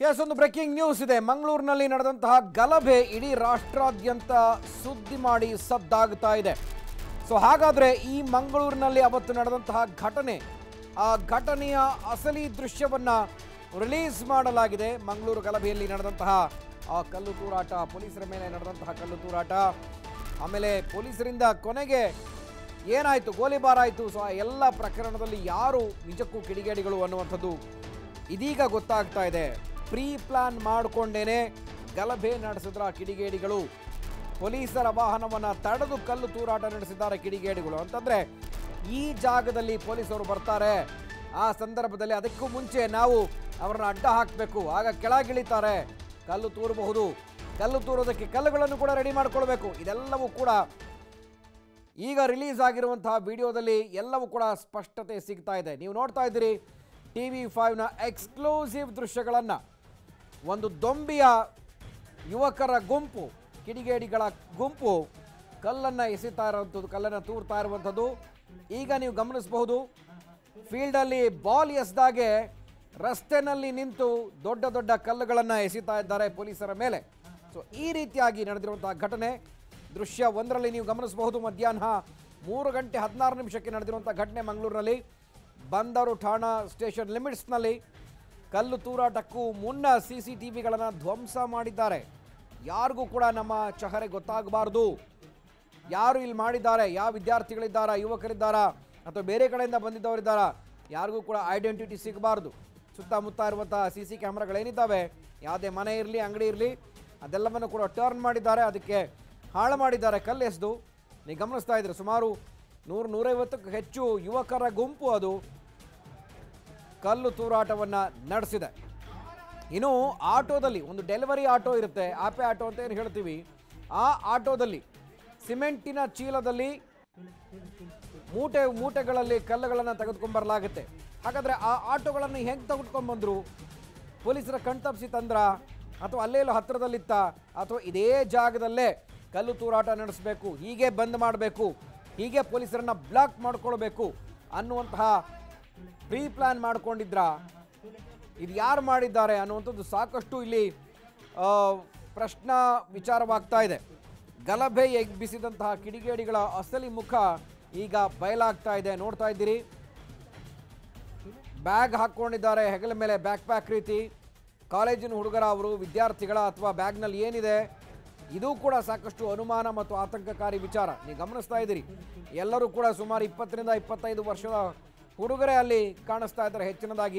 S ಒಂದು breaking news ಇದೆ ಮಂಗಳೂರಿನಲ್ಲಿ ನಡೆದಂತಹ ಗಲಭೆ ಇಡೀ ರಾಷ್ಟ್ರಾದ್ಯಂತ ಸುದ್ದಿ ಮಾಡಿ ಸದ್ದಾಗ್ತಾ ಇದೆ ಸೊ ಹಾಗಾದ್ರೆ ಈ ಮಂಗಳೂರಿನಲ್ಲಿ ಅವತ್ತು ನಡೆದಂತಹ ಘಟನೆ ಆ ಘಟನೆಯ ಅಸಲಿ ದೃಶ್ಯವನ್ನ ರಿಲೀಸ್ ಮಾಡಲಾಗಿದೆ ಮಂಗಳೂರು ಗಲಭೆಯಲ್ಲಿ ನಡೆದಂತಹ ಆ ಕಲ್ಲು ತೂರಾಟ ಪೊಲೀಸರ ಮೇಲೆ ನಡೆದಂತಹ ಕಲ್ಲು ತೂರಾಟ ಆಮೇಲೆ ಪೊಲೀಸರಿಂದ ಕೊನೆಗೆ ಏನಾಯಿತು ಗೋಲಿಬಾರ್ ಆಯಿತು ಸೊ ಆ ಎಲ್ಲ ಪ್ರಕರಣದಲ್ಲಿ ಯಾರು ನಿಜಕ್ಕೂ ಕಿಡಿಗೇಡಿಗಳು ಅನ್ನುವಂಥದ್ದು ಇದೀಗ ಗೊತ್ತಾಗ್ತಾ ಇದೆ ಪ್ರೀ ಪ್ಲಾನ್ ಮಾಡಿಕೊಂಡೇನೆ ಗಲಭೆ ನಡೆಸಿದ್ರ ಕಿಡಿಗೇಡಿಗಳು ಪೊಲೀಸರ ವಾಹನವನ್ನ ತಡೆದು ಕಲ್ಲು ತೂರಾಟ ನಡೆಸಿದ್ದಾರೆ ಕಿಡಿಗೇಡಿಗಳು ಅಂತಂದ್ರೆ ಈ ಜಾಗದಲ್ಲಿ ಪೊಲೀಸರು ಬರ್ತಾರೆ ಆ ಸಂದರ್ಭದಲ್ಲಿ ಅದಕ್ಕೂ ಮುಂಚೆ ನಾವು ಅವರನ್ನ ಅಡ್ಡ ಹಾಕಬೇಕು ಆಗ ಕೆಳಗಿಳಿತಾರೆ ಕಲ್ಲು ತೂರಬಹುದು ಕಲ್ಲು ತೂರೋದಕ್ಕೆ ಕಲ್ಲುಗಳನ್ನು ಕೂಡ ರೆಡಿ ಮಾಡ್ಕೊಳ್ಬೇಕು ಇದೆಲ್ಲವೂ ಕೂಡ ಈಗ ರಿಲೀಸ್ ಆಗಿರುವಂತಹ ವಿಡಿಯೋದಲ್ಲಿ ಎಲ್ಲವೂ ಕೂಡ ಸ್ಪಷ್ಟತೆ ಸಿಗ್ತಾ ಇದೆ ನೀವು ನೋಡ್ತಾ ಇದ್ದೀರಿ ಟಿ ವಿ ಫೈವ್ನ ಎಕ್ಸ್ಕ್ಲೂಸಿವ್ ದೃಶ್ಯಗಳನ್ನು ಒಂದು ದೊಂಬಿಯ ಯುವಕರ ಗುಂಪು ಕಿಡಿಗೇಡಿಗಳ ಗುಂಪು ಕಲ್ಲನ್ನು ಎಸಿತಾ ಇರುವಂಥದ್ದು ಕಲ್ಲನ್ನು ತೂರ್ತಾ ಇರುವಂಥದ್ದು ಈಗ ನೀವು ಗಮನಿಸಬಹುದು ಫೀಲ್ಡಲ್ಲಿ ಬಾಲ್ ಎಸ್ದಾಗೆ ರಸ್ತೆನಲ್ಲಿ ನಿಂತು ದೊಡ್ಡ ದೊಡ್ಡ ಕಲ್ಲುಗಳನ್ನು ಎಸಿತಾ ಇದ್ದಾರೆ ಪೊಲೀಸರ ಮೇಲೆ ಸೊ ಈ ರೀತಿಯಾಗಿ ನಡೆದಿರುವಂತಹ ಘಟನೆ ದೃಶ್ಯ ಒಂದರಲ್ಲಿ ನೀವು ಗಮನಿಸಬಹುದು ಮಧ್ಯಾಹ್ನ ಮೂರು ಗಂಟೆ ಹದಿನಾರು ನಿಮಿಷಕ್ಕೆ ನಡೆದಿರುವಂಥ ಘಟನೆ ಮಂಗಳೂರಿನಲ್ಲಿ ಬಂದರು ಠಾಣಾ ಸ್ಟೇಷನ್ ಲಿಮಿಟ್ಸ್ನಲ್ಲಿ ಕಲ್ಲು ತೂರಾಟಕ್ಕೂ ಮುನ್ನ ಸಿ ಸಿ ಟಿ ವಿಗಳನ್ನು ಧ್ವಂಸ ಮಾಡಿದ್ದಾರೆ ಯಾರಿಗೂ ಕೂಡ ನಮ್ಮ ಚಹರೆ ಗೊತ್ತಾಗಬಾರ್ದು ಯಾರು ಇಲ್ಲಿ ಮಾಡಿದ್ದಾರೆ ಯಾವ ವಿದ್ಯಾರ್ಥಿಗಳಿದ್ದಾರಾ ಯುವಕರಿದ್ದಾರಾ ಅಥವಾ ಬೇರೆ ಕಡೆಯಿಂದ ಬಂದಿದ್ದವರಿದ್ದಾರಾ ಯಾರಿಗೂ ಕೂಡ ಐಡೆಂಟಿಟಿ ಸಿಗಬಾರ್ದು ಸುತ್ತಮುತ್ತ ಇರುವಂಥ ಸಿ ಸಿ ಕ್ಯಾಮ್ರಾಗಳೇನಿದ್ದಾವೆ ಯಾವುದೇ ಮನೆ ಇರಲಿ ಅಂಗಡಿ ಇರಲಿ ಅದೆಲ್ಲವನ್ನು ಕೂಡ ಟರ್ನ್ ಮಾಡಿದ್ದಾರೆ ಅದಕ್ಕೆ ಹಾಳು ಮಾಡಿದ್ದಾರೆ ಕಲ್ಲೆಸ್ದು ನೀವು ಗಮನಿಸ್ತಾ ಇದ್ರೆ ಸುಮಾರು ನೂರು ನೂರೈವತ್ತಕ್ಕೂ ಹೆಚ್ಚು ಯುವಕರ ಗುಂಪು ಅದು ಕಲ್ಲು ತೂರಾಟವನ್ನು ನಡೆಸಿದೆ ಇನ್ನು ಆಟೋದಲ್ಲಿ ಒಂದು ಡೆಲಿವರಿ ಆಟೋ ಇರುತ್ತೆ ಆಪೆ ಆಟೋ ಅಂತ ಏನು ಹೇಳ್ತೀವಿ ಆ ಆಟೋದಲ್ಲಿ ಸಿಮೆಂಟಿನ ಚೀಲದಲ್ಲಿ ಮೂಟೆ ಮೂಟೆಗಳಲ್ಲಿ ಕಲ್ಲುಗಳನ್ನು ತೆಗೆದುಕೊಂಡ್ಬರಲಾಗುತ್ತೆ ಹಾಗಾದರೆ ಆ ಆಟೋಗಳನ್ನು ಹೆಂಗೆ ತೆಗೆದುಕೊಂಡು ಬಂದರು ಪೊಲೀಸರ ಕಣ್ತಪ್ಪಿಸಿ ತಂದ್ರ ಅಥವಾ ಅಲ್ಲೇ ಎಲ್ಲೋ ಹತ್ತಿರದಲ್ಲಿತ್ತ ಅಥವಾ ಇದೇ ಜಾಗದಲ್ಲೇ ಕಲ್ಲು ತೂರಾಟ ನಡೆಸಬೇಕು ಹೀಗೆ ಬಂದ್ ಮಾಡಬೇಕು ಹೀಗೆ ಪೊಲೀಸರನ್ನ ಬ್ಲಾಕ್ ಮಾಡ್ಕೊಳ್ಬೇಕು ಅನ್ನುವಂತಹ ಪ್ರೀ ಪ್ಲಾನ್ ಮಾಡ್ಕೊಂಡಿದ್ರ ಇದು ಯಾರು ಮಾಡಿದ್ದಾರೆ ಅನ್ನುವಂಥದ್ದು ಸಾಕಷ್ಟು ಇಲ್ಲಿ ಆ, ಪ್ರಶ್ನಾ ವಿಚಾರವಾಗ್ತಾ ಇದೆ ಗಲಭೆ ಎಬ್ಬಿಸಿದಂತಹ ಕಿಡಿಗೇಡಿಗಳ ಅಸಲಿ ಮುಖ ಈಗ ಬಯಲಾಗ್ತಾ ಇದೆ ನೋಡ್ತಾ ಇದ್ದೀರಿ ಬ್ಯಾಗ್ ಹಾಕ್ಕೊಂಡಿದ್ದಾರೆ ಹೆಗಲ ಮೇಲೆ ಬ್ಯಾಕ್ ಪ್ಯಾಕ್ ರೀತಿ ಕಾಲೇಜಿನ ಹುಡುಗರ ಅವರು ವಿದ್ಯಾರ್ಥಿಗಳ ಅಥವಾ ಬ್ಯಾಗ್ನಲ್ಲಿ ಏನಿದೆ ಇದು ಕೂಡ ಸಾಕಷ್ಟು ಅನುಮಾನ ಮತ್ತು ಆತಂಕಕಾರಿ ವಿಚಾರ ನೀವು ಗಮನಿಸ್ತಾ ಇದ್ದೀರಿ ಎಲ್ಲರೂ ಕೂಡ ಸುಮಾರು ಇಪ್ಪತ್ತರಿಂದ ಇಪ್ಪತ್ತೈದು ವರ್ಷದ ಹುಡುಗರೇ ಅಲ್ಲಿ ಕಾಣಿಸ್ತಾ ಇದ್ದಾರೆ ಹೆಚ್ಚಿನದಾಗಿ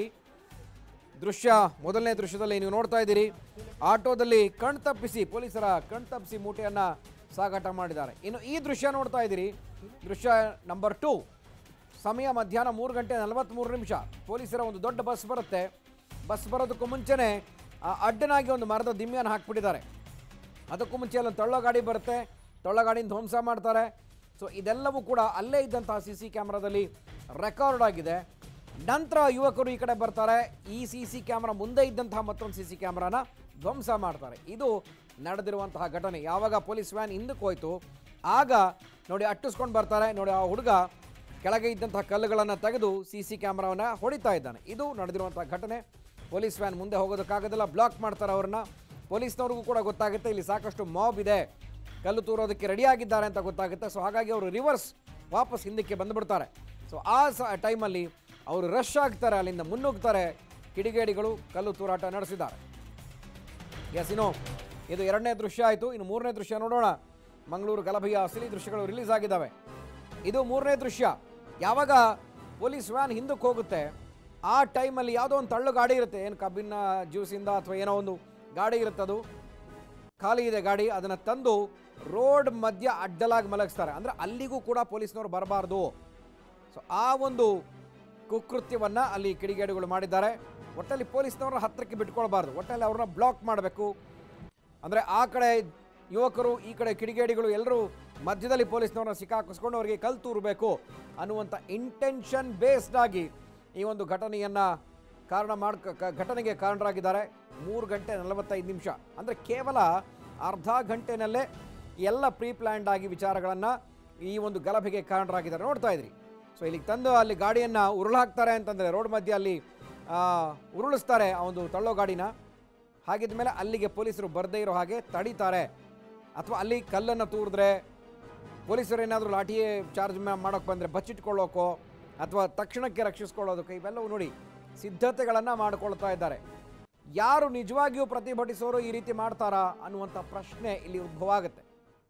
ದೃಶ್ಯ ಮೊದಲನೇ ದೃಶ್ಯದಲ್ಲಿ ನೀವು ನೋಡ್ತಾ ಇದ್ದೀರಿ ಆಟೋದಲ್ಲಿ ಕಣ್ತಪ್ಪಿಸಿ ಪೊಲೀಸರ ಕಣ್ತಪ್ಪಿಸಿ ಮೂಟೆಯನ್ನು ಸಾಗಾಟ ಮಾಡಿದ್ದಾರೆ ಇನ್ನು ಈ ದೃಶ್ಯ ನೋಡ್ತಾ ಇದ್ದೀರಿ ದೃಶ್ಯ ನಂಬರ್ ಟೂ ಸಮಯ ಮಧ್ಯಾಹ್ನ ಮೂರು ಗಂಟೆ ನಲವತ್ತ್ಮೂರು ನಿಮಿಷ ಪೊಲೀಸರ ಒಂದು ದೊಡ್ಡ ಬಸ್ ಬರುತ್ತೆ ಬಸ್ ಬರೋದಕ್ಕೂ ಮುಂಚೆನೇ ಆ ಅಡ್ಡನಾಗಿ ಒಂದು ಮರದ ದಿಮ್ಮಿಯನ್ನು ಹಾಕ್ಬಿಟ್ಟಿದ್ದಾರೆ ಅದಕ್ಕೂ ಮುಂಚೆ ಅಲ್ಲೊಂದು ತಳ್ಳೋ ಗಾಡಿ ಬರುತ್ತೆ ತಳ್ಳೋ ಗಾಡಿನ ಧ್ವಂಸ ಮಾಡ್ತಾರೆ ಸೊ ಇದೆಲ್ಲವೂ ಕೂಡ ಅಲ್ಲೇ ಇದ್ದಂತಹ ಸಿ ಸಿ ಕ್ಯಾಮ್ರಾದಲ್ಲಿ ರೆಕಾರ್ಡ್ ಆಗಿದೆ ನಂತರ ಯುವಕರು ಈ ಕಡೆ ಬರ್ತಾರೆ ಈ ಸಿ ಸಿ ಕ್ಯಾಮ್ರಾ ಮುಂದೆ ಇದ್ದಂತಹ ಮತ್ತೊಂದು ಸಿ ಸಿ ಕ್ಯಾಮ್ರಾನ ಧ್ವಂಸ ಮಾಡ್ತಾರೆ ಇದು ನಡೆದಿರುವಂತಹ ಘಟನೆ ಯಾವಾಗ ಪೊಲೀಸ್ ವ್ಯಾನ್ ಹಿಂದಕ್ಕೆ ಹೋಯ್ತು ಆಗ ನೋಡಿ ಅಟ್ಟಿಸ್ಕೊಂಡು ಬರ್ತಾರೆ ನೋಡಿ ಆ ಹುಡುಗ ಕೆಳಗೆ ಇದ್ದಂತಹ ಕಲ್ಲುಗಳನ್ನು ತೆಗೆದು ಸಿ ಸಿ ಕ್ಯಾಮ್ರಾವನ್ನು ಹೊಡಿತಾ ಇದ್ದಾನೆ ಇದು ನಡೆದಿರುವಂತಹ ಘಟನೆ ಪೊಲೀಸ್ ವ್ಯಾನ್ ಮುಂದೆ ಹೋಗೋದಕ್ಕಾಗೋದಿಲ್ಲ ಬ್ಲಾಕ್ ಮಾಡ್ತಾರೆ ಅವ್ರನ್ನ ಪೊಲೀಸ್ನವ್ರಿಗೂ ಕೂಡ ಗೊತ್ತಾಗುತ್ತೆ ಇಲ್ಲಿ ಸಾಕಷ್ಟು ಮಾಬ್ ಇದೆ ಕಲ್ಲು ತೂರೋದಕ್ಕೆ ರೆಡಿ ಆಗಿದ್ದಾರೆ ಅಂತ ಗೊತ್ತಾಗುತ್ತೆ ಸೊ ಹಾಗಾಗಿ ಅವರು ರಿವರ್ಸ್ ವಾಪಸ್ ಹಿಂದಕ್ಕೆ ಬಂದುಬಿಡ್ತಾರೆ ಸೊ ಆ ಸ ಟೈಮಲ್ಲಿ ಅವರು ರಶ್ ಆಗ್ತಾರೆ ಅಲ್ಲಿಂದ ಮುನ್ನುಗ್ತಾರೆ ಕಿಡಿಗೇಡಿಗಳು ಕಲ್ಲು ತೂರಾಟ ನಡೆಸಿದ್ದಾರೆ ಎಸ್ ಇನ್ನು ಇದು ಎರಡನೇ ದೃಶ್ಯ ಆಯಿತು ಇನ್ನು ಮೂರನೇ ದೃಶ್ಯ ನೋಡೋಣ ಮಂಗಳೂರು ಗಲಭೆಯ ಅಸಲಿ ದೃಶ್ಯಗಳು ರಿಲೀಸ್ ಆಗಿದ್ದಾವೆ ಇದು ಮೂರನೇ ದೃಶ್ಯ ಯಾವಾಗ ಪೊಲೀಸ್ ವ್ಯಾನ್ ಹಿಂದಕ್ಕೆ ಹೋಗುತ್ತೆ ಆ ಟೈಮಲ್ಲಿ ಯಾವುದೋ ಒಂದು ತಳ್ಳು ಗಾಡಿ ಇರುತ್ತೆ ಏನು ಕಬ್ಬಿನ ಜ್ಯೂಸಿಂದ ಅಥವಾ ಏನೋ ಒಂದು ಗಾಡಿ ಇರುತ್ತೆ ಅದು ಖಾಲಿ ಇದೆ ಗಾಡಿ ಅದನ್ನು ತಂದು ರೋಡ್ ಮಧ್ಯ ಅಡ್ಡಲಾಗಿ ಮಲಗಿಸ್ತಾರೆ ಅಂದರೆ ಅಲ್ಲಿಗೂ ಕೂಡ ಪೊಲೀಸ್ನವ್ರು ಬರಬಾರ್ದು ಸೊ ಆ ಒಂದು ಕುಕೃತ್ಯವನ್ನು ಅಲ್ಲಿ ಕಿಡಿಗೇಡಿಗಳು ಮಾಡಿದ್ದಾರೆ ಒಟ್ಟಲ್ಲಿ ಪೊಲೀಸ್ನವ್ರನ್ನ ಹತ್ತಿರಕ್ಕೆ ಬಿಟ್ಕೊಳ್ಬಾರ್ದು ಒಟ್ಟಲ್ಲಿ ಅವ್ರನ್ನ ಬ್ಲಾಕ್ ಮಾಡಬೇಕು ಅಂದರೆ ಆ ಕಡೆ ಯುವಕರು ಈ ಕಡೆ ಕಿಡಿಗೇಡಿಗಳು ಎಲ್ಲರೂ ಮಧ್ಯದಲ್ಲಿ ಪೊಲೀಸ್ನವ್ರನ್ನ ಸಿಕ್ಕಾಕಿಸ್ಕೊಂಡು ಅವರಿಗೆ ಕಲ್ ತೂರಬೇಕು ಅನ್ನುವಂಥ ಇಂಟೆನ್ಷನ್ ಬೇಸ್ಡ್ ಆಗಿ ಈ ಒಂದು ಘಟನೆಯನ್ನು ಕಾರಣ ಮಾಡ್ ಕ- ಘಟನೆಗೆ ಕಾರಣರಾಗಿದ್ದಾರೆ ಮೂರು ಗಂಟೆ ನಲವತ್ತೈದು ನಿಮಿಷ ಅಂದರೆ ಕೇವಲ ಅರ್ಧ ಗಂಟೆನಲ್ಲೇ ಎಲ್ಲ ಪ್ರೀ ಪ್ಲ್ಯಾಂಡ್ ಆಗಿ ವಿಚಾರಗಳನ್ನು ಈ ಒಂದು ಗಲಭೆಗೆ ಕಾರಣರಾಗಿದ್ದಾರೆ ನೋಡ್ತಾ ಇದ್ರಿ ಸೊ ಇಲ್ಲಿಗೆ ತಂದು ಅಲ್ಲಿ ಗಾಡಿಯನ್ನು ಉರುಳು ಹಾಕ್ತಾರೆ ಅಂತಂದರೆ ರೋಡ್ ಮಧ್ಯೆ ಅಲ್ಲಿ ಆ, ಉರುಳಿಸ್ತಾರೆ ಆ ಒಂದು ತಳ್ಳೋ ಗಾಡಿನ ಹಾಗಿದ ಮೇಲೆ ಅಲ್ಲಿಗೆ ಪೊಲೀಸರು ಬರದೇ ಇರೋ ಹಾಗೆ ತಡೀತಾರೆ ಅಥವಾ ಅಲ್ಲಿ ಕಲ್ಲನ್ನು ತೂರಿದ್ರೆ ಪೊಲೀಸರು ಏನಾದರೂ ಲಾಠಿ ಚಾರ್ಜ್ ಮಾಡೋಕ್ಕೆ ಬಂದರೆ ಬಚ್ಚಿಟ್ಕೊಳ್ಳೋಕೋ ಅಥವಾ ತಕ್ಷಣಕ್ಕೆ ರಕ್ಷಿಸ್ಕೊಳ್ಳೋದಕ್ಕೆ ಇವೆಲ್ಲವೂ ನೋಡಿ ಸಿದ್ಧತೆಗಳನ್ನು ಮಾಡಿಕೊಳ್ತಾ ಇದ್ದಾರೆ ಯಾರು ನಿಜವಾಗಿಯೂ ಪ್ರತಿಭಟಿಸೋರು ಈ ರೀತಿ ಮಾಡ್ತಾರಾ ಅನ್ನುವಂಥ ಪ್ರಶ್ನೆ ಇಲ್ಲಿ ಉದ್ಭವ ಆಗುತ್ತೆ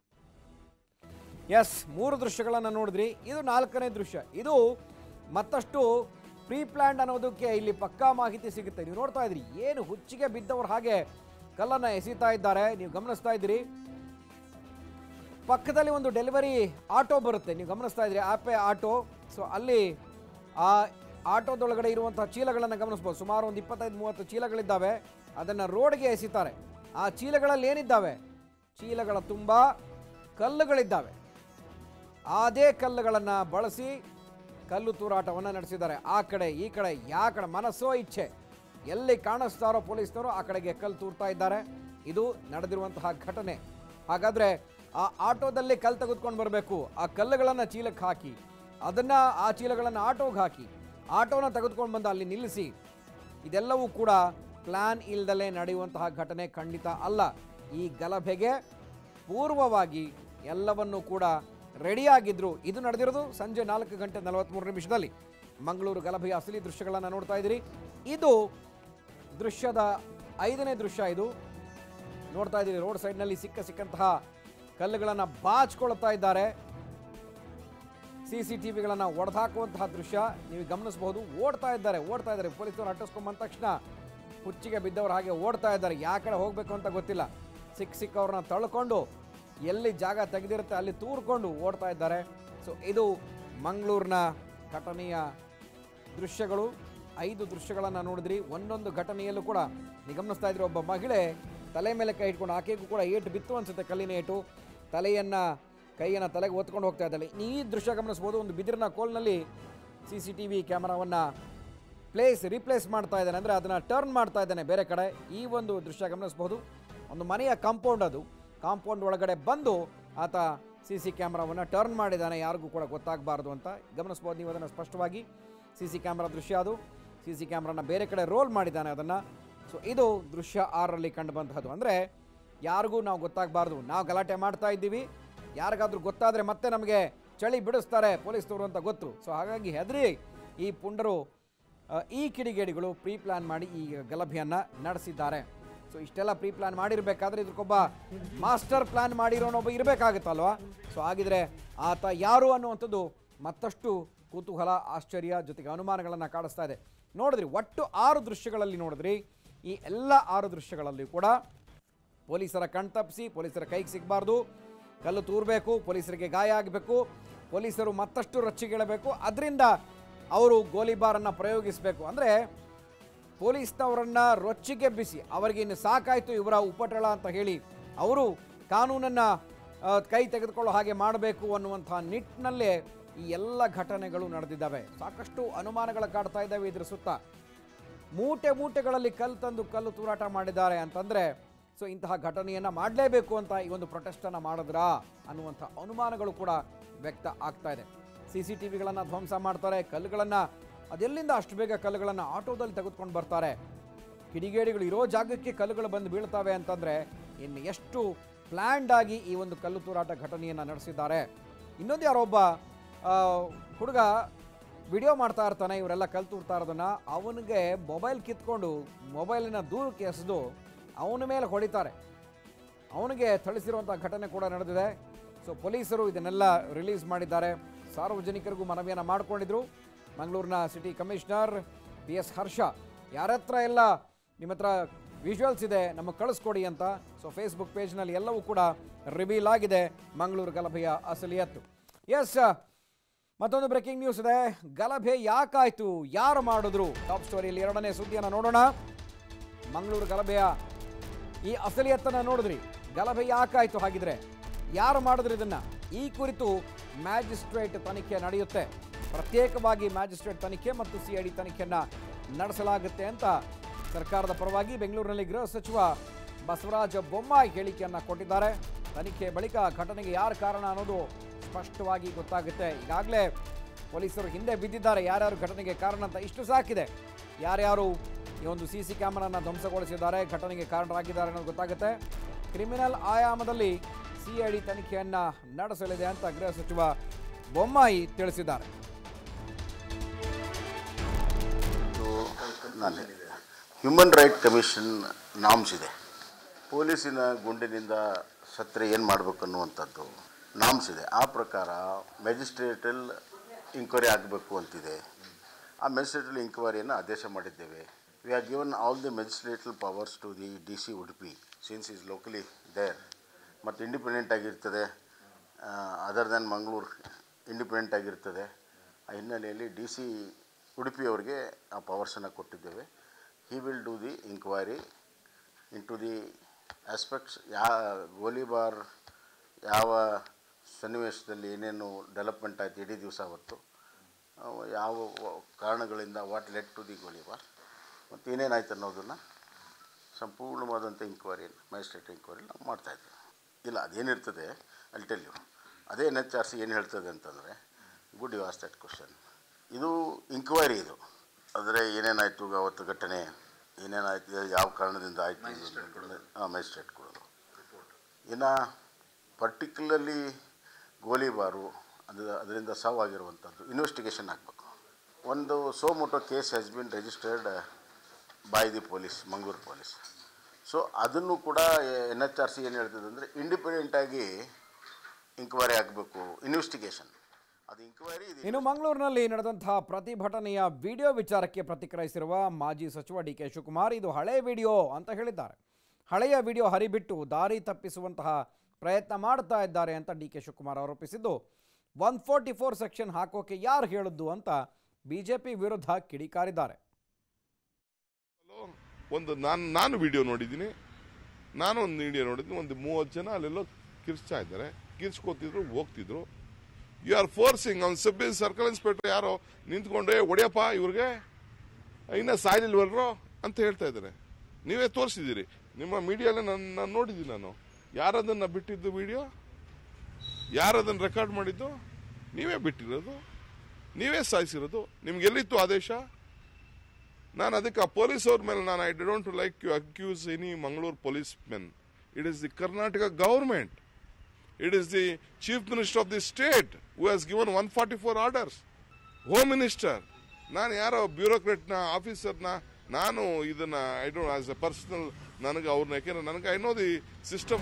ಎಸ್ ಮೂರು ದೃಶ್ಯಗಳನ್ನು ನೋಡಿದ್ರಿ ಇದು ನಾಲ್ಕನೇ ದೃಶ್ಯ ಇದು ಮತ್ತಷ್ಟು ಪ್ರೀ ಪ್ಲ್ಯಾಂಡ್ ಅನ್ನೋದಕ್ಕೆ ಇಲ್ಲಿ ಪಕ್ಕಾ ಮಾಹಿತಿ ಸಿಗುತ್ತೆ ನೀವು ನೋಡ್ತಾ ಇದ್ರಿ ಏನು ಹುಚ್ಚಿಗೆ ಬಿದ್ದವರು ಹಾಗೆ ಕಲ್ಲನ್ನು ಎಸಿತಾ ಇದ್ದಾರೆ ನೀವು ಗಮನಿಸ್ತಾ ಇದ್ದೀರಿ ಪಕ್ಕದಲ್ಲಿ ಒಂದು ಡೆಲಿವರಿ ಆಟೋ ಬರುತ್ತೆ ನೀವು ಗಮನಿಸ್ತಾ ಇದ್ರಿ ಆಪೆ ಆಟೋ ಸೊ ಅಲ್ಲಿ ಆ ಆಟೋದೊಳಗಡೆ ಇರುವಂತಹ ಚೀಲಗಳನ್ನು ಗಮನಿಸ್ಬೋದು ಸುಮಾರು ಒಂದು ಇಪ್ಪತ್ತೈದು ಮೂವತ್ತು ಚೀಲಗಳಿದ್ದಾವೆ ಅದನ್ನು ರೋಡ್ಗೆ ಎಸಿತಾರೆ ಆ ಚೀಲಗಳಲ್ಲಿ ಏನಿದ್ದಾವೆ ಚೀಲಗಳ ತುಂಬ ಕಲ್ಲುಗಳಿದ್ದಾವೆ ಅದೇ ಕಲ್ಲುಗಳನ್ನು ಬಳಸಿ ಕಲ್ಲು ತೂರಾಟವನ್ನು ನಡೆಸಿದ್ದಾರೆ ಆ ಕಡೆ ಈ ಕಡೆ ಯಾ ಕಡೆ ಮನಸ್ಸೋ ಇಚ್ಛೆ ಎಲ್ಲಿ ಕಾಣಿಸ್ತಾರೋ ಪೊಲೀಸ್ನವರು ಆ ಕಡೆಗೆ ಕಲ್ಲು ತೂರ್ತಾ ಇದ್ದಾರೆ ಇದು ನಡೆದಿರುವಂತಹ ಘಟನೆ ಹಾಗಾದ್ರೆ ಆ ಆಟೋದಲ್ಲಿ ಕಲ್ಲು ತೆಗೆದುಕೊಂಡು ಬರಬೇಕು ಆ ಕಲ್ಲುಗಳನ್ನು ಚೀಲಕ್ಕೆ ಹಾಕಿ ಅದನ್ನ ಆ ಚೀಲಗಳನ್ನು ಆಟೋಗೆ ಹಾಕಿ ಆಟೋನ ತೆಗೆದುಕೊಂಡು ಬಂದು ಅಲ್ಲಿ ನಿಲ್ಲಿಸಿ ಇದೆಲ್ಲವೂ ಕೂಡ ಪ್ಲಾನ್ ಇಲ್ದಲೇ ನಡೆಯುವಂತಹ ಘಟನೆ ಖಂಡಿತ ಅಲ್ಲ ಈ ಗಲಭೆಗೆ ಪೂರ್ವವಾಗಿ ಎಲ್ಲವನ್ನೂ ಕೂಡ ರೆಡಿಯಾಗಿದ್ರು ಇದು ನಡೆದಿರೋದು ಸಂಜೆ ನಾಲ್ಕು ಗಂಟೆ ನಲವತ್ತ್ಮೂರು ನಿಮಿಷದಲ್ಲಿ ಮಂಗಳೂರು ಗಲಭೆಯ ಅಸಲಿ ದೃಶ್ಯಗಳನ್ನು ನೋಡ್ತಾ ಇದ್ದೀರಿ ಇದು ದೃಶ್ಯದ ಐದನೇ ದೃಶ್ಯ ಇದು ನೋಡ್ತಾ ಇದ್ದೀರಿ ರೋಡ್ ಸೈಡ್ನಲ್ಲಿ ಸಿಕ್ಕ ಸಿಕ್ಕಂತಹ ಕಲ್ಲುಗಳನ್ನು ಬಾಚ್ಕೊಳ್ತಾ ಇದ್ದಾರೆ ಸಿ ಸಿ ಟಿ ವಿಗಳನ್ನು ಒಡೆದಾಕುವಂತಹ ದೃಶ್ಯ ನೀವು ಗಮನಿಸಬಹುದು ಓಡ್ತಾ ಇದ್ದಾರೆ ಓಡ್ತಾ ಇದ್ದಾರೆ ಪೊಲೀಸರು ಅಟ್ಟಿಸ್ಕೊಂಡ್ ಬಂದ ತಕ್ಷಣ ಹುಚ್ಚಿಗೆ ಬಿದ್ದವರು ಹಾಗೆ ಓಡ್ತಾ ಇದ್ದಾರೆ ಯಾವ ಕಡೆ ಹೋಗಬೇಕು ಅಂತ ಗೊತ್ತಿಲ್ಲ ಸಿಕ್ಕ ಸಿಕ್ಕವ್ರನ್ನ ತಳ್ಕೊಂಡು ಎಲ್ಲಿ ಜಾಗ ತೆಗೆದಿರುತ್ತೆ ಅಲ್ಲಿ ತೂರ್ಕೊಂಡು ಓಡ್ತಾ ಇದ್ದಾರೆ ಸೊ ಇದು ಮಂಗಳೂರಿನ ಘಟನೆಯ ದೃಶ್ಯಗಳು ಐದು ದೃಶ್ಯಗಳನ್ನು ನೋಡಿದ್ರಿ ಒಂದೊಂದು ಘಟನೆಯಲ್ಲೂ ಕೂಡ ನೀವು ಗಮನಿಸ್ತಾ ಇದ್ರಿ ಒಬ್ಬ ಮಹಿಳೆ ತಲೆ ಮೇಲೆ ಕೈ ಇಟ್ಕೊಂಡು ಆಕೆಗೂ ಕೂಡ ಏಟು ಬಿತ್ತು ಅನ್ಸುತ್ತೆ ಕಲ್ಲಿನ ಏಟು ತಲೆಯನ್ನು ಕೈಯನ್ನು ತಲೆಗೆ ಒತ್ಕೊಂಡು ಹೋಗ್ತಾ ಇದ್ದಾಳೆ ಈ ದೃಶ್ಯ ಗಮನಿಸ್ಬೋದು ಒಂದು ಬಿದಿರಿನ ಕೋಲ್ನಲ್ಲಿ C C T V camera place replace ಮಾಡ್ತಾ ಇದ್ದಾನೆ ಅಂದರೆ ಅದನ್ನು ಟರ್ನ್ ಮಾಡ್ತಾ ಇದ್ದಾನೆ ಬೇರೆ ಕಡೆ ಈ ಒಂದು ದೃಶ್ಯ ಗಮನಿಸಬಹುದು ಒಂದು ಮನೆಯ ಕಾಂಪೌಂಡ್ ಅದು ಕಾಂಪೌಂಡ್ ಒಳಗಡೆ ಬಂದು ಆತ ಸಿ ಸಿ ಕ್ಯಾಮ್ರಾವನ್ನು ಟರ್ನ್ ಮಾಡಿದ್ದಾನೆ ಯಾರಿಗೂ ಕೂಡ ಗೊತ್ತಾಗಬಾರ್ದು ಅಂತ ಗಮನಿಸ್ಬೋದು ನೀವು ಅದನ್ನು ಸ್ಪಷ್ಟವಾಗಿ ಸಿ ಸಿ ಕ್ಯಾಮ್ರಾ ದೃಶ್ಯ ಅದು ಸಿ ಸಿ ಕ್ಯಾಮ್ರಾನ ಬೇರೆ ಕಡೆ ರೋಲ್ ಮಾಡಿದ್ದಾನೆ ಅದನ್ನು ಸೊ ಇದು ದೃಶ್ಯ ಆರರಲ್ಲಿ ಕಂಡು ಬಂತಹದ್ದು ಅಂದರೆ ಯಾರಿಗೂ ನಾವು ಗೊತ್ತಾಗಬಾರ್ದು ನಾವು ಗಲಾಟೆ ಮಾಡ್ತಾ ಇದ್ದೀವಿ ಯಾರಿಗಾದ್ರೂ ಗೊತ್ತಾದರೆ ಮತ್ತೆ ನಮಗೆ ಚಳಿ ಬಿಡಿಸ್ತಾರೆ ಪೊಲೀಸ್ನವರು ಅಂತ ಗೊತ್ತು ಸೊ ಹಾಗಾಗಿ ಹೆದರಿ ಈ ಪುಂಡರು ಆ, ಈ ಕಿಡಿಗೇಡಿಗಳು ಪ್ರೀ ಪ್ಲಾನ್ ಮಾಡಿ ಈ ಗಲಭೆಯನ್ನು ನಡೆಸಿದ್ದಾರೆ ಸೊ ಇಷ್ಟೆಲ್ಲ ಪ್ರೀ ಪ್ಲಾನ್ ಮಾಡಿರಬೇಕಾದ್ರೆ ಇದಕ್ಕೊಬ್ಬ ಮಾಸ್ಟರ್ ಪ್ಲಾನ್ ಮಾಡಿರೋನೊಬ್ಬ ಇರಬೇಕಾಗುತ್ತಲ್ವಾ ಸೊ ಹಾಗಿದ್ರೆ ಆತ ಯಾರು ಅನ್ನುವಂಥದ್ದು ಮತ್ತಷ್ಟು ಕುತೂಹಲ ಆಶ್ಚರ್ಯ ಜೊತೆಗೆ ಅನುಮಾನಗಳನ್ನು ಕಾಡಿಸ್ತಾ ಇದೆ ನೋಡಿದ್ರಿ ಒಟ್ಟು ಆರು ದೃಶ್ಯಗಳಲ್ಲಿ ನೋಡಿದ್ರಿ ಈ ಎಲ್ಲ ಆರು ದೃಶ್ಯಗಳಲ್ಲಿ ಕೂಡ ಪೊಲೀಸರ ಕಣ್ತಪ್ಪಿಸಿ ಪೊಲೀಸರ ಕೈಗೆ ಸಿಗಬಾರ್ದು ಕಲ್ಲು ತೂರಬೇಕು ಪೊಲೀಸರಿಗೆ ಗಾಯ ಆಗಬೇಕು ಪೊಲೀಸರು ಮತ್ತಷ್ಟು ರೊಚ್ಚಿಗೇಳಬೇಕು ಅದರಿಂದ ಅವರು ಗೋಲಿಬಾರನ್ನು ಪ್ರಯೋಗಿಸಬೇಕು ಅಂದರೆ ಪೊಲೀಸ್ನವರನ್ನ ರೊಚ್ಚಿಗೆಬ್ಬಿಸಿ ಅವರಿಗೆ ಇನ್ನು ಸಾಕಾಯಿತು ಇವರ ಉಪಟಳ ಅಂತ ಹೇಳಿ ಅವರು ಕಾನೂನನ್ನು ಆ, ಕೈ ತೆಗೆದುಕೊಳ್ಳೋ ಹಾಗೆ ಮಾಡಬೇಕು ಅನ್ನುವಂಥ ನಿಟ್ಟಿನಲ್ಲೇ ಈ ಎಲ್ಲ ಘಟನೆಗಳು ನಡೆದಿದ್ದಾವೆ ಸಾಕಷ್ಟು ಅನುಮಾನಗಳು ಕಾಡ್ತಾ ಇದ್ದಾವೆ ಇದ್ರ ಸುತ್ತ ಮೂಟೆ ಮೂಟೆಗಳಲ್ಲಿ ಕಲ್ಲು ತಂದು ಕಲ್ಲು ತೂರಾಟ ಮಾಡಿದ್ದಾರೆ ಅಂತಂದರೆ ಸೊ ಇಂತಹ ಘಟನೆಯನ್ನು ಮಾಡಲೇಬೇಕು ಅಂತ ಈ ಒಂದು ಪ್ರೊಟೆಸ್ಟನ್ನು ಮಾಡಿದ್ರಾ ಅನ್ನುವಂಥ ಅನುಮಾನಗಳು ಕೂಡ ವ್ಯಕ್ತ ಆಗ್ತಾ ಇದೆ ಸಿ ಸಿ ಟಿ ವಿಗಳನ್ನು ಧ್ವಂಸ ಮಾಡ್ತಾರೆ ಕಲ್ಲುಗಳನ್ನು ಅದೆಲ್ಲಿಂದ ಅಷ್ಟು ಬೇಗ ಕಲ್ಲುಗಳನ್ನು ಆಟೋದಲ್ಲಿ ತೆಗೆದುಕೊಂಡು ಬರ್ತಾರೆ ಕಿಡಿಗೇಡಿಗಳು ಇರೋ ಜಾಗಕ್ಕೆ ಕಲ್ಲುಗಳು ಬಂದು ಬೀಳ್ತವೆ ಅಂತಂದರೆ ಇನ್ನು ಎಷ್ಟು ಪ್ಲ್ಯಾಂಡ್ ಆಗಿ ಈ ಒಂದು ಕಲ್ಲು ತೂರಾಟ ಘಟನೆಯನ್ನು ನಡೆಸಿದ್ದಾರೆ ಇನ್ನೊಂದು ಯಾರೋ ಒಬ್ಬ ಆ, ಹುಡುಗ ವಿಡಿಯೋ ಮಾಡ್ತಾ ಇರ್ತಾನೆ ಇವರೆಲ್ಲ ಕಲ್ಲು ತೂರ್ತಾ ಇರೋದನ್ನ ಅವನಿಗೆ ಮೊಬೈಲ್ ಕಿತ್ಕೊಂಡು ಮೊಬೈಲಿನ ದೂರಕ್ಕೆ ಎಸೆದು ಅವನ ಮೇಲೆ ಹೊಡಿತಾರೆ ಅವನಿಗೆ ಥಳಿಸಿರುವಂಥ ಘಟನೆ ಕೂಡ ನಡೆದಿದೆ ಸೊ ಪೊಲೀಸರು ಇದನ್ನೆಲ್ಲ ರಿಲೀಸ್ ಮಾಡಿದ್ದಾರೆ ಸಾರ್ವಜನಿಕರಿಗೂ ಮನವಿಯನ್ನು ಮಾಡಿಕೊಂಡಿದ್ರು ಮಂಗಳೂರಿನ city commissioner P S Harsha ಯಾರ ಹತ್ರ ಎಲ್ಲ ನಿಮ್ಮ ಹತ್ರ ವಿಜುವಲ್ಸ್ ಇದೆ ನಮಗೆ ಕಳಿಸ್ಕೊಡಿ ಅಂತ ಸೊ ಫೇಸ್ಬುಕ್ ಪೇಜ್ನಲ್ಲಿ ಎಲ್ಲವೂ ಕೂಡ ರಿವೀಲ್ ಆಗಿದೆ ಮಂಗಳೂರು ಗಲಭೆಯ ಅಸಲಿಯತ್ತು ಎಸ್ ಮತ್ತೊಂದು ಬ್ರೇಕಿಂಗ್ ನ್ಯೂಸ್ ಇದೆ ಗಲಭೆ ಯಾಕಾಯ್ತು ಯಾರು ಮಾಡಿದ್ರು ಟಾಪ್ ಸ್ಟೋರಿಯಲ್ಲಿ ಎರಡನೇ ಸುದ್ದಿಯನ್ನು ನೋಡೋಣ ಮಂಗಳೂರು ಗಲಭೆಯ ಈ ಅಸಲಿಯತ್ತನ್ನ ನೋಡಿದ್ರಿ ಗಲಭೆ ಯಾಕಾಯ್ತು ಹಾಗಿದ್ರೆ ಯಾರು ಮಾಡಿದ್ರು ಇದನ್ನ ಈ ಕುರಿತು ಮ್ಯಾಜಿಸ್ಟ್ರೇಟ್ ತನಿಖೆ ನಡೆಯುತ್ತೆ ಪ್ರತ್ಯೇಕವಾಗಿ ಮ್ಯಾಜಿಸ್ಟ್ರೇಟ್ ತನಿಖೆ ಮತ್ತು ಸಿ ಐ ಡಿ ತನಿಖೆಯನ್ನ ನಡೆಸಲಾಗುತ್ತೆ ಅಂತ ಸರ್ಕಾರದ ಪರವಾಗಿ ಬೆಂಗಳೂರಿನಲ್ಲಿ ಗೃಹ ಸಚಿವ ಬಸವರಾಜ ಬೊಮ್ಮಾಯಿ ಹೇಳಿಕೆಯನ್ನ ಕೊಟ್ಟಿದ್ದಾರೆ ತನಿಖೆ ಬಳಿಕ ಘಟನೆಗೆ ಯಾರು ಕಾರಣ ಅನ್ನೋದು ಸ್ಪಷ್ಟವಾಗಿ ಗೊತ್ತಾಗುತ್ತೆ ಈಗಾಗಲೇ ಪೊಲೀಸರು ಹಿಂದೆ ಬಿದ್ದಿದ್ದಾರೆ ಯಾರ್ಯಾರು ಘಟನೆಗೆ ಕಾರಣ ಅಂತ ಇಷ್ಟು ಸಾಕಿದೆ ಯಾರ್ಯಾರು ಈ ಒಂದು ಸಿ ಸಿ ಕ್ಯಾಮರಾನ ಧ್ವಂಸಗೊಳಿಸಿದ್ದಾರೆ ಘಟನೆಗೆ ಕಾರಣರಾಗಿದ್ದಾರೆ ಅನ್ನೋದು ಗೊತ್ತಾಗುತ್ತೆ ಕ್ರಿಮಿನಲ್ ಆಯಾಮದಲ್ಲಿ ಸಿಐಡಿ ತನಿಖೆಯನ್ನ ನಡೆಸಲಿದೆ ಅಂತ ಗೃಹ ಸಚಿವ ಬೊಮ್ಮಾಯಿ ತಿಳಿಸಿದ್ದಾರೆ ನಾನು ಹ್ಯೂಮನ್ ರೈಟ್ ಕಮಿಷನ್ ನಾಮ್ಸ್ ಇದೆ ಪೊಲೀಸಿನ ಗುಂಡಿನಿಂದ ಸತ್ರೆ ಏನು ಮಾಡಬೇಕು ಅನ್ನುವಂಥದ್ದು ನಾಮ್ಸ್ ಇದೆ ಆ ಪ್ರಕಾರ ಮ್ಯಾಜಿಸ್ಟ್ರೇಟಲ್ ಇಂಕ್ವೈರಿ ಆಗಬೇಕು ಅಂತಿದೆ ಆ ಮ್ಯಾಜಿಸ್ಟ್ರೇಟಲ್ ಇಂಕ್ವೈರಿಯನ್ನು ಆದೇಶ ಮಾಡಿದ್ದೇವೆ we are given all the magisterial powers to the D C Udupi since is locally there ಮತ್ತು ಇಂಡಿಪೆಂಡೆಂಟ್ ಆಗಿರ್ತದೆ ಅದರ್ ದೆನ್ ಮಂಗಳೂರು ಇಂಡಿಪೆಂಡೆಂಟ್ ಆಗಿರ್ತದೆ ಆ ಹಿನ್ನೆಲೆಯಲ್ಲಿ ಡಿ ಸಿ ಉಡುಪಿಯವರಿಗೆ ಆ ಪವರ್ಸನ್ನು ಕೊಟ್ಟಿದ್ದೇವೆ he will do the inquiry in to the aspects ಯಾ ಗೋಲಿಬಾರ್ ಯಾವ ಸನ್ನಿವೇಶದಲ್ಲಿ ಏನೇನು ಡೆವಲಪ್ಮೆಂಟ್ ಆಯಿತು ಇಡೀ ದಿವಸ ಅವತ್ತು ಅವು ಯಾವ ವ- ಕಾರಣಗಳಿಂದ ವಾಟ್ ಲೆಟ್ ಟು ದಿ ಗೋಲಿಬಾರ್ ಮತ್ತು ಏನೇನಾಯ್ತು ಅನ್ನೋದನ್ನು ಸಂಪೂರ್ಣವಾದಂಥ ಇಂಕ್ವೈರಿಯನ್ನು ಮ್ಯಾಜಿಸ್ಟ್ರೇಟ್ ಇಂಕ್ವೈರಿ ನಾವು ಮಾಡ್ತಾಯಿದ್ದೀವಿ ಇಲ್ಲ ಅದೇನಿರ್ತದೆ ಅಲ್ಲಿ ಟೆಲ್ ಯು ಅದೇ ಎನ್ ಎಚ್ ಆರ್ ಸಿ ಏನು ಹೇಳ್ತದೆ ಅಂತಂದರೆ good you ask that question ಇದು ಇಂಕ್ವೈರಿ ಇದು ಅಂದರೆ ಏನೇನಾಯಿತು ಅವತ್ತು ಘಟನೆ ಏನೇನಾಯ್ತು ಯಾವ ಕಾರಣದಿಂದ ಆಯಿತು ಹಾಂ ಮ್ಯಾಜಿಸ್ಟ್ರೇಟ್ ಕೊಡೋದು ಇನ್ನು ಪರ್ಟಿಕ್ಯುಲರ್ಲಿ ಗೋಲಿಬಾರು ಅದು ಅದರಿಂದ ಸಾವಾಗಿರುವಂಥದ್ದು ಇನ್ವೆಸ್ಟಿಗೇಷನ್ ಆಗಬೇಕು ಒಂದು suo motu case has been registered by the police Mangaluru police so ಅದನ್ನು ಕೂಡ ಎನ್ ಎಚ್ ಆರ್ ಸಿ ಏನು ಹೇಳ್ತದೆ ಅಂದರೆ ಇಂಡಿಪೆಂಡೆಂಟಾಗಿ ಇಂಕ್ವೈರಿ ಆಗಬೇಕು ಇನ್ವೆಸ್ಟಿಗೇಷನ್ ಅದು ಇಂಕ್ವೈರಿ ಇದು ಇನ್ನು ಮಂಗಳೂರಿನಲ್ಲಿ ನಡೆದಂತಹ ಪ್ರತಿಭಟನೆಯ ವಿಡಿಯೋ ವಿಚಾರಕ್ಕೆ ಪ್ರತಿಕ್ರಿಯಿಸಿರುವ ಮಾಜಿ ಸಚಿವ ಡಿ ಕೆ ಶಿವಕುಮಾರ್ ಇದು ಹಳೆ ವಿಡಿಯೋ ಅಂತ ಹೇಳಿದ್ದಾರೆ ಹಳೆಯ ವಿಡಿಯೋ ಹರಿಬಿಟ್ಟು ದಾರಿ ತಪ್ಪಿಸುವಂತಹ ಪ್ರಯತ್ನ ಮಾಡ್ತಾ ಇದ್ದಾರೆ ಅಂತ ಡಿ ಕೆ ಶಿವಕುಮಾರ್ ಆರೋಪಿಸಿದ್ದು ಒನ್ ಫೋರ್ಟಿ ಫೋರ್ ಸೆಕ್ಷನ್ ಹಾಕೋಕೆ ಯಾರು ಹೇಳಿದ್ದು ಅಂತ ಬಿಜೆಪಿ ವಿರುದ್ಧ ಕಿಡಿಕಾರಿದ್ದಾರೆ ಒಂದು ನಾನು ನಾನು ವಿಡಿಯೋ ನೋಡಿದ್ದೀನಿ ನಾನು ಒಂದು ವಿಡಿಯೋ ನೋಡಿದ್ದೀನಿ ಒಂದು ಮೂವತ್ತು ಜನ ಅಲ್ಲೆಲ್ಲೋ ಕಿರ್ಚ್ತಾ ಇದ್ದಾರೆ ಕಿರ್ಚ್ಕೋತಿದ್ರು ಹೋಗ್ತಿದ್ರು ಯು ಆರ್ ಫೋರ್ಸಿಂಗ್ ಅವ್ನು ಸಬ್ ಸರ್ಕಲ್ ಇನ್ಸ್ಪೆಕ್ಟರ್ ಯಾರೋ ನಿಂತ್ಕೊಂಡೆ ಒಡೆಯಪ್ಪ ಇವ್ರಿಗೆ ಇನ್ನ ಸಾಯ್ಲಿಲ್ವಲ್ರೋ ಅಂತ ಹೇಳ್ತಾ ಇದ್ದಾರೆ ನೀವೇ ತೋರಿಸಿದ್ದೀರಿ ನಿಮ್ಮ ಮೀಡಿಯಲ್ಲಿ ನಾನು ನಾನು ನೋಡಿದ್ದೀನಿ ನಾನು ಯಾರದನ್ನ ಬಿಟ್ಟಿದ್ದು ವಿಡಿಯೋ ಯಾರದನ್ನು ರೆಕಾರ್ಡ್ ಮಾಡಿದ್ದು ನೀವೇ ಬಿಟ್ಟಿರೋದು ನೀವೇ ಸಾಯಿಸಿರೋದು ನಿಮ್ಗೆ ಎಲ್ಲಿತ್ತು ಆದೇಶ ನಾನು ಅದಕ್ಕೆ ಆ ಪೊಲೀಸ್ ಅವ್ರ ಮೇಲೆ ನಾನು I don't like you accuse any Mangaluru police men it is the Karnataka government it is the chief minister of the state who has given one forty four orders home minister ನಾನು ಯಾರೋ ಬ್ಯೂರೋಕ್ರೆಟ್ನ ಆಫೀಸರ್ನ ನಾನು ಇದನ್ನ I don't as a personal ನನಗೆ ಅವ್ರನ್ನ ಯಾಕೆಂದ್ರೆ ನನಗೆ I know the system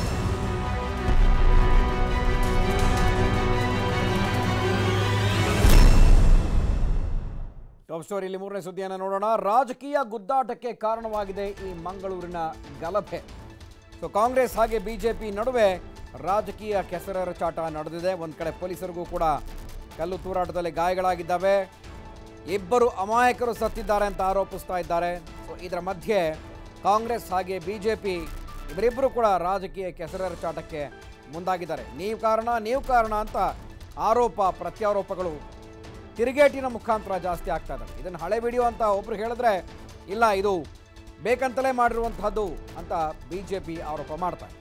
top ಸ್ಟೋರಿಯಲ್ಲಿ ಮೂರನೇ ಸುದ್ದಿಯನ್ನು ನೋಡೋಣ ರಾಜಕೀಯ ಗುದ್ದಾಟಕ್ಕೆ ಕಾರಣವಾಗಿದೆ ಈ ಮಂಗಳೂರಿನ ಗಲಭೆ ಸೊ ಕಾಂಗ್ರೆಸ್ ಹಾಗೆ ಬಿಜೆಪಿ ನಡುವೆ ರಾಜಕೀಯ ಕೆಸರೆರಚಾಟ ನಡೆದಿದೆ ಒಂದು ಕಡೆ ಪೊಲೀಸರಿಗೂ ಕೂಡ ಕಲ್ಲು ತೂರಾಟದಲ್ಲಿ ಗಾಯಗಳಾಗಿದ್ದಾವೆ ಇಬ್ಬರು ಅಮಾಯಕರು ಸತ್ತಿದ್ದಾರೆ ಅಂತ ಆರೋಪಿಸ್ತಾ ಇದ್ದಾರೆ ಸೊ ಇದರ ಮಧ್ಯೆ ಕಾಂಗ್ರೆಸ್ ಹಾಗೆ ಬಿಜೆಪಿ ಇವರಿಬ್ಬರು ಕೂಡ ರಾಜಕೀಯ ಕೆಸರೆರಚಾಟಕ್ಕೆ ಮುಂದಾಗಿದ್ದಾರೆ ನೀವು ಕಾರಣ ನೀವು ಕಾರಣ ಅಂತ ಆರೋಪ ಪ್ರತ್ಯಾರೋಪಗಳು ತಿರುಗೇಟಿನ ಮುಖಾಂತರ ಜಾಸ್ತಿ ಆಗ್ತಾ ಇದ್ದಾವೆ ಇದನ್ನು ಹಳೆ ವಿಡಿಯೋ ಅಂತ ಒಬ್ರು ಹೇಳಿದ್ರೆ ಇಲ್ಲ ಇದು ಬೇಕಂತಲೇ ಮಾಡಿರುವಂತಹದ್ದು ಅಂತ ಬಿಜೆಪಿ ಆರೋಪ ಮಾಡ್ತಾರೆ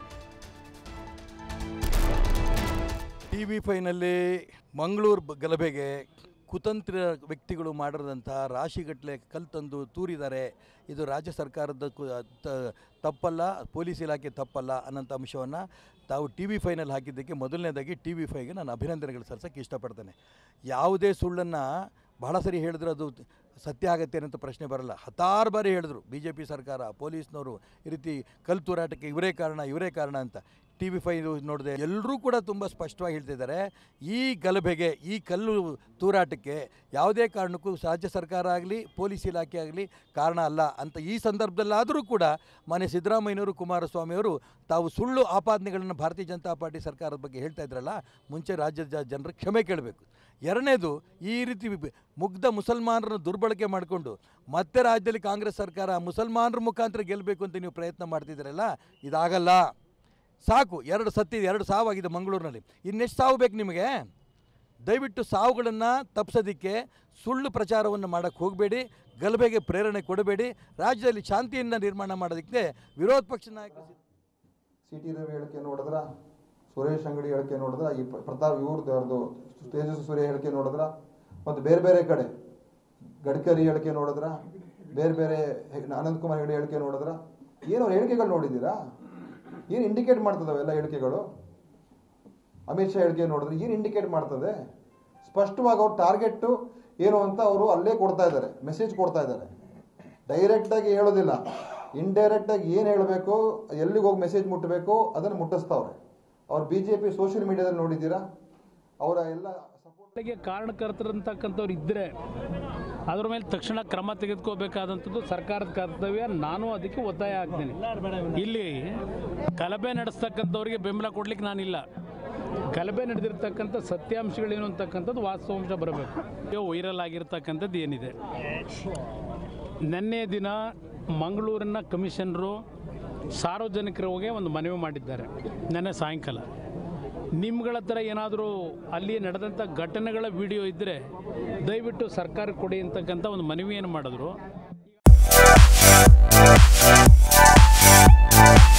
ಟಿ ವಿ ಫೈನಲ್ಲಿ ಮಂಗಳೂರು ಬ- ಗಲಭೆಗೆ ಕುತಂತ್ರ ವ್ಯಕ್ತಿಗಳು ಮಾಡಿದಂಥ ರಾಶಿಗಟ್ಟಲೆ ಕಲ್ ತಂದು ತೂರಿದ್ದಾರೆ ಇದು ರಾಜ್ಯ ಸರ್ಕಾರದ ಕು- ತ- ತಪ್ಪಲ್ಲ ಪೊಲೀಸ್ ಇಲಾಖೆ ತಪ್ಪಲ್ಲ ಅನ್ನೋಂಥ ಅಂಶವನ್ನು ತಾವು ಟಿ ವಿ ಫೈನಲ್ಲಿ ಹಾಕಿದ್ದಕ್ಕೆ ಮೊದಲನೇದಾಗಿ ಟಿ ವಿ ಫೈಗೆ ನಾನು ಅಭಿನಂದನೆಗಳು ಸಲ್ಲಿಸೋಕ್ಕೆ ಇಷ್ಟಪಡ್ತೇನೆ ಯಾವುದೇ ಸುಳ್ಳನ್ನು ಬಹಳ ಸರಿ ಹೇಳಿದ್ರೆ ಅದು ಸತ್ಯ ಆಗತ್ತೆ ಅಂತ ಪ್ರಶ್ನೆ ಬರಲ್ಲ ಹತ್ತಾರು ಬಾರಿ ಹೇಳಿದ್ರು ಬಿ ಜೆ ಪಿ ಸರ್ಕಾರ ಪೊಲೀಸ್ನವರು ಈ ರೀತಿ ಕಲ್ಲು ತೂರಾಟಕ್ಕೆ ಇವರೇ ಕಾರಣ ಇವರೇ ಕಾರಣ ಅಂತ ಟಿ ವಿ ಫೈ ನೋಡಿದೆ ಎಲ್ಲರೂ ಕೂಡ ತುಂಬ ಸ್ಪಷ್ಟವಾಗಿ ಹೇಳ್ತಿದ್ದಾರೆ ಈ ಗಲಭೆಗೆ ಈ ಕಲ್ಲು ತೂರಾಟಕ್ಕೆ ಯಾವುದೇ ಕಾರಣಕ್ಕೂ ರಾಜ್ಯ ಸರ್ಕಾರ ಆಗಲಿ ಪೊಲೀಸ್ ಇಲಾಖೆ ಆಗಲಿ ಕಾರಣ ಅಲ್ಲ ಅಂತ ಈ ಸಂದರ್ಭದಲ್ಲಾದರೂ ಕೂಡ ಮಾನ್ಯ ಸಿದ್ದರಾಮಯ್ಯನವರು ಕುಮಾರಸ್ವಾಮಿಯವರು ತಾವು ಸುಳ್ಳು ಆಪಾದನೆಗಳನ್ನು ಭಾರತೀಯ ಜನತಾ ಪಾರ್ಟಿ ಸರ್ಕಾರದ ಬಗ್ಗೆ ಹೇಳ್ತಾ ಇದ್ರಲ್ಲ ಮುಂಚೆ ರಾಜ್ಯದ ಜ- ಜನರ ಕ್ಷಮೆ ಕೇಳಬೇಕು ಎರಡನೇದು ಈ ರೀತಿ ಬಿ- ಮುಗ್ಧ ಮುಸಲ್ಮಾನರನ್ನು ದುರ್ಬಳಕೆ ಮಾಡಿಕೊಂಡು ಮತ್ತೆ ರಾಜ್ಯದಲ್ಲಿ ಕಾಂಗ್ರೆಸ್ ಸರ್ಕಾರ ಮುಸಲ್ಮಾನರ ಮುಖಾಂತರ ಗೆಲ್ಲಬೇಕು ಅಂತ ನೀವು ಪ್ರಯತ್ನ ಮಾಡ್ತಿದ್ದೀರಲ್ಲ ಇದಾಗಲ್ಲ ಸಾಕು ಎರಡು ಸತ್ತಿದೆ ಎರಡು ಸಾವಾಗಿದೆ ಮಂಗಳೂರಿನಲ್ಲಿ ಇನ್ನೆಷ್ಟು ಸಾವು ಬೇಕು ನಿಮಗೆ ದಯವಿಟ್ಟು ಸಾವುಗಳನ್ನು ತಪ್ಪಿಸೋದಕ್ಕೆ ಸುಳ್ಳು ಪ್ರಚಾರವನ್ನು ಮಾಡೋಕ್ಕೆ ಹೋಗಬೇಡಿ ಗಲಭೆಗೆ ಪ್ರೇರಣೆ ಕೊಡಬೇಡಿ ರಾಜ್ಯದಲ್ಲಿ ಶಾಂತಿಯನ್ನು ನಿರ್ಮಾಣ ಮಾಡೋದಕ್ಕೆ ವಿರೋಧ ಪಕ್ಷ ನಾಯಕರು ಸಿದ್ಧ- ಸಿ ಟಿ ರವಿ ಹೇಳಿಕೆ ನೋಡಿದ್ರ ಸುರೇಶ್ ಅಂಗಡಿ ಹೇಳಿಕೆ ನೋಡಿದ್ರ ಈ ಪ್ರ- ಪ್ರತಾಪ್ ಇವ್ರದ್ದು ಅವ್ರದ್ದು ತೇಜಸ್ವಿ ಸೂರ್ಯ ಹೇಳಿಕೆ ನೋಡಿದ್ರ ಮತ್ತು ಬೇರೆ ಬೇರೆ ಕಡೆ ಗಡ್ಕರಿ ಹೇಳಿಕೆ ನೋಡಿದ್ರ ಬೇರೆ ಬೇರೆ ಹೆ- ಅನಂತ್ ಕುಮಾರ್ ಹೆಗಡೆ ಹೇಳಿಕೆ ನೋಡಿದ್ರ ಏನು ಅವ್ರ ಹೇಳಿಕೆಗಳು ನೋಡಿದ್ದೀರಾ ಏನು ಇಂಡಿಕೇಟ್ ಮಾಡ್ತದವೆ ಎಲ್ಲ ಹೇಳಿಕೆಗಳು ಅಮಿತ್ ಶಾ ಹೇಳಿಕೆ ನೋಡಿದ್ರೆ ಏನು ಇಂಡಿಕೇಟ್ ಮಾಡ್ತದೆ ಸ್ಪಷ್ಟವಾಗಿ ಅವ್ರ ಟಾರ್ಗೆಟ್ ಏನು ಅಂತ ಅವರು ಅಲ್ಲೇ ಕೊಡ್ತಾ ಇದ್ದಾರೆ ಮೆಸೇಜ್ ಕೊಡ್ತಾ ಇದ್ದಾರೆ ಡೈರೆಕ್ಟ್ ಆಗಿ ಹೇಳೋದಿಲ್ಲ ಇಂಡೈರೆಕ್ಟ್ ಆಗಿ ಏನು ಹೇಳಬೇಕು ಎಲ್ಲಿಗೆ ಹೋಗಿ ಮೆಸೇಜ್ ಮುಟ್ಟಬೇಕು ಅದನ್ನು ಮುಟ್ಟಿಸ್ತಾವ್ರೆ ಅವ್ರು ಬಿ ಜೆ ಪಿ ಸೋಷಿಯಲ್ ಮೀಡಿಯಾದಲ್ಲಿ ನೋಡಿದ್ದೀರಾ ಅವರ ಎಲ್ಲ ಸಪೋರ್ಟ್ ಗೆ ಕಾರಣಕರ್ತರಂತಕ್ಕಂಥವ್ರು ಇದ್ದರೆ ಅದ್ರ ಮೇಲೆ ತಕ್ಷಣ ಕ್ರಮ ತೆಗೆದುಕೋಬೇಕಾದಂಥದ್ದು ಸರ್ಕಾರದ ಕರ್ತವ್ಯ ನಾನು ಅದಕ್ಕೆ ಒತ್ತಾಯ ಆಗ್ತೀನಿ ಇಲ್ಲಿ ಗಲಭೆ ನಡೆಸ್ತಕ್ಕಂಥವ್ರಿಗೆ ಬೆಂಬಲ ಕೊಡ್ಲಿಕ್ಕೆ ನಾನಿಲ್ಲ ಗಲಭೆ ನಡೆದಿರ್ತಕ್ಕಂಥ ಸತ್ಯಾಂಶಗಳೇನು ಅಂತಕ್ಕಂಥದ್ದು ವಾಸ್ತವಾಂಶ ಬರಬೇಕು ವೈರಲ್ ಆಗಿರ್ತಕ್ಕಂಥದ್ದು ಏನಿದೆ ನಿನ್ನೆ ದಿನ ಮಂಗಳೂರಿನ ಕಮಿಷನರು ಸಾರ್ವಜನಿಕರಿಗೆ ಒಂದು ಮನವಿ ಮಾಡಿದ್ದಾರೆ ನಿನ್ನೆ ಸಾಯಂಕಾಲ ನಿಮ್ಗಳ ಹತ್ರ ಏನಾದರೂ ಅಲ್ಲಿ ನಡೆದಂಥ ಘಟನೆಗಳ ವಿಡಿಯೋ ಇದ್ದರೆ ದಯವಿಟ್ಟು ಸರ್ಕಾರಕ್ಕೆ ಕೊಡಿ ಅಂತಕ್ಕಂಥ ಒಂದು ಮನವಿಯನ್ನು ಮಾಡಿದ್ರು